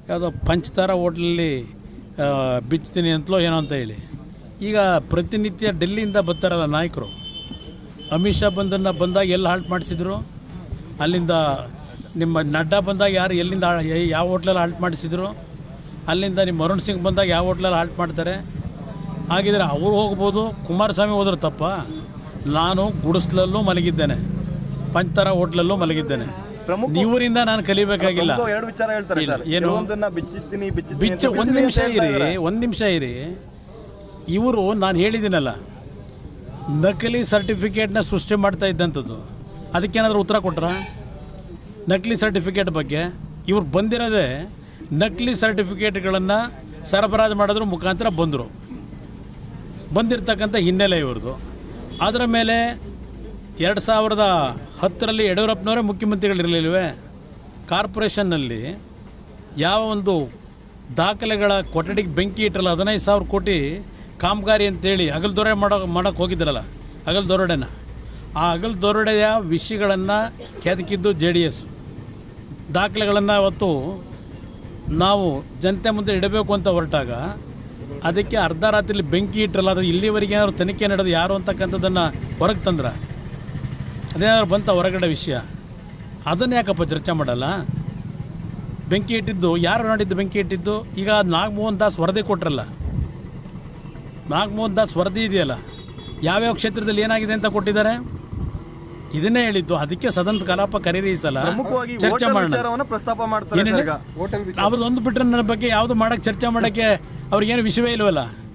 ಯಾವುದೋ ಪಂಚತಾರ ಹೋಟ್ಲಲ್ಲಿ ಆ, ಬಿಚ್ತೀನಿ ಅಂತಲೋ ಏನೋ ಅಂತ ಹೇಳಿ ಈಗ ಪ್ರತಿನಿತ್ಯ ಡೆಲ್ಲಿಯಿಂದ ಬರ್ತಾರಲ್ಲ ನಾಯಕರು ಅಮಿತ್ ಶಾ ಬಂದನ್ನು ಬಂದಾಗ ಎಲ್ಲಿ ಹಾಲ್ಟ್ ಮಾಡಿಸಿದ್ರು ಅಲ್ಲಿಂದ ನಿಮ್ಮ ನಡ್ಡಾ ಬಂದಾಗ ಯಾರು ಎಲ್ಲಿಂದ ಆ- ಯ- ಯಾವ ಹೋಟ್ಲಲ್ಲಿ ಹಾಲ್ಟ್ ಮಾಡಿಸಿದ್ರು ಅಲ್ಲಿಂದ ನಿಮ್ಮ ಅರುಣ್ ಸಿಂಗ್ ಬಂದಾಗ ಯಾವ ಹೋಟ್ಲಲ್ಲಿ ಹಾಲ್ಟ್ ಮಾಡ್ತಾರೆ ಹಾಗಿದ್ರೆ ಅವರು ಹೋಗ್ಬೋದು ಕುಮಾರಸ್ವಾಮಿ ಹೋದ್ರೆ ತಪ್ಪ ನಾನು ಗುಡಿಸ್ಲಲ್ಲೂ ಮಲಗಿದ್ದೇನೆ ಪಂಚತಾರ ಹೋಟ್ಲಲ್ಲೂ ಮಲಗಿದ್ದೇನೆ ಪ್ರಮುಖ- ನೀವರಿಂದ ನಾನು ಕಲಿಬೇಕಾಗಿಲ್ಲ ಪ್ರಮುಖ ಎರಡು ವಿಚಾರ ಹೇಳ್ತಾರೆ ಇಲ್ಲ, ಸರ್ ಏನು? ಕೆಲವೊಂದನ್ನ ಬಿಚ್ಚಿದ್ದೀನಿ ಬಿಚ್ಚಿದ್ದೀನಿ ಬಿಚ್ಚ ಅಂತ ಒಂದು ಬಿಚ್ಚಿದ್ದೀನಿ ನಿಮಿಷ ಅಂತ ಹೇಳ್ತಾ ಇರಿ ಇದ್ದಾರೆ. ಒಂದು ನಿಮಿಷ ಇರಿ ಇವರು ನಾನು ಹೇಳಿದ್ದೀನಲ್ಲ ನಕಲಿ ಸರ್ಟಿಫಿಕೇಟ್ನ ಸೃಷ್ಟಿ ಮಾಡ್ತಾ ಇದ್ದಂಥದ್ದು ಅದಕ್ಕೇನಾದರೂ ಉತ್ತರ ಕೊಟ್ರ ನಕಲಿ ಸರ್ಟಿಫಿಕೇಟ್ ಬಗ್ಗೆ ಇವ್ರು ಬಂದಿರೋದೇ ನಕಲಿ ಸರ್ಟಿಫಿಕೇಟ್ಗಳನ್ನು ಸರಬರಾಜು ಮಾಡೋದ್ರ ಮುಖಾಂತರ ಬಂದರು ಬಂದಿರತಕ್ಕಂಥ ಹಿನ್ನೆಲೆ ಇವ್ರದ್ದು ಅದರ ಮೇಲೆ ಎರಡು ಸಾವಿರದ ಹತ್ತರಲ್ಲಿ ಯಡಿಯೂರಪ್ಪನವರೇ ಮುಖ್ಯಮಂತ್ರಿಗಳಿರಲಿಲ್ವೇ ಕಾರ್ಪೊರೇಷನ್ನಲ್ಲಿ ಯಾವ ಒಂದು ದಾಖಲೆಗಳ ಕೊಠಡಿಗೆ ಬೆಂಕಿ ಇಟ್ಟರಲ್ಲ ಹದಿನೈದು ಸಾವಿರ ಕೋಟಿ ಕಾಮಗಾರಿ ಅಂತೇಳಿ ಹಗಲು ದೊರೆ ಮಾಡೋ ಮಾಡೋಕ್ಕೆ ಹೋಗಿದ್ರಲ್ಲ ಹಗಲು ದೊರಡೆನ ಆ ಹಗಲು ದೊರಡೆಯ ವಿಷಯಗಳನ್ನು ಕೆದಕಿದ್ದು ಜೆ ಡಿ ಎಸ್ ದಾಖಲೆಗಳನ್ನು ಅವತ್ತು ನಾವು ಜನತೆ ಮುಂದೆ ಇಡಬೇಕು ಅಂತ ಹೊರಟಾಗ ಅದಕ್ಕೆ ಅರ್ಧ ರಾತ್ರಿಲಿ ಬೆಂಕಿ ಇಟ್ಟರಲ್ಲ ಅದು ಇಲ್ಲಿವರೆಗೆ ಏನಾದ್ರು ತನಿಖೆ ನಡೆದು ಯಾರು ಅಂತಕ್ಕಂಥದ್ದನ್ನು ಹೊರಗೆ ತಂದ್ರ ಅದೇನಾದ್ರು ಬಂತ ಹೊರಗಡೆ ವಿಷಯ ಅದನ್ನು ಯಾಕಪ್ಪ ಚರ್ಚೆ ಮಾಡಲ್ಲ ಬೆಂಕಿ ಇಟ್ಟಿದ್ದು ಯಾರು ನೋಡಿದ್ದು ಬೆಂಕಿ ಇಟ್ಟಿದ್ದು ಈಗ ನಾಗಮೋಹನ್ ದಾಸ್ ವರದಿ ಕೊಟ್ರಲ್ಲ ನಾಗಮೋಹನ್ ದಾಸ್ ವರದಿ ಇದೆಯಲ್ಲ ಯಾವ್ಯಾವ ಕ್ಷೇತ್ರದಲ್ಲಿ ಏನಾಗಿದೆ ಅಂತ ಕೊಟ್ಟಿದ್ದಾರೆ ಇದನ್ನೇ ಹೇಳಿದ್ದು ಅದಕ್ಕೆ ಸದನ ಕಲಾಪ ಕರೀರಿ ಈ ಸಲ ಪ್ರಮುಖವಾಗಿ ಚರ್ಚೆ ಹೋಟೆಲ್ ಮಾಡೋಣ ವಿಚಾರವನ್ನ ಪ್ರಸ್ತಾಪ ಮಾಡ್ತಾರೆ ಏನೇನು? ಸರ್ ಈಗ ಅವ್ರದ್ದು ಒಂದು ಬಿಟ್ಟರೆ ನನ್ನ ಬಗ್ಗೆ ಯಾವುದು ಮಾಡಕ್ಕೆ ಚರ್ಚೆ ಮಾಡೋಕ್ಕೆ ಅವ್ರಿಗೇನು ವಿಷಯವೇ ಇಲ್ವಲ್ಲ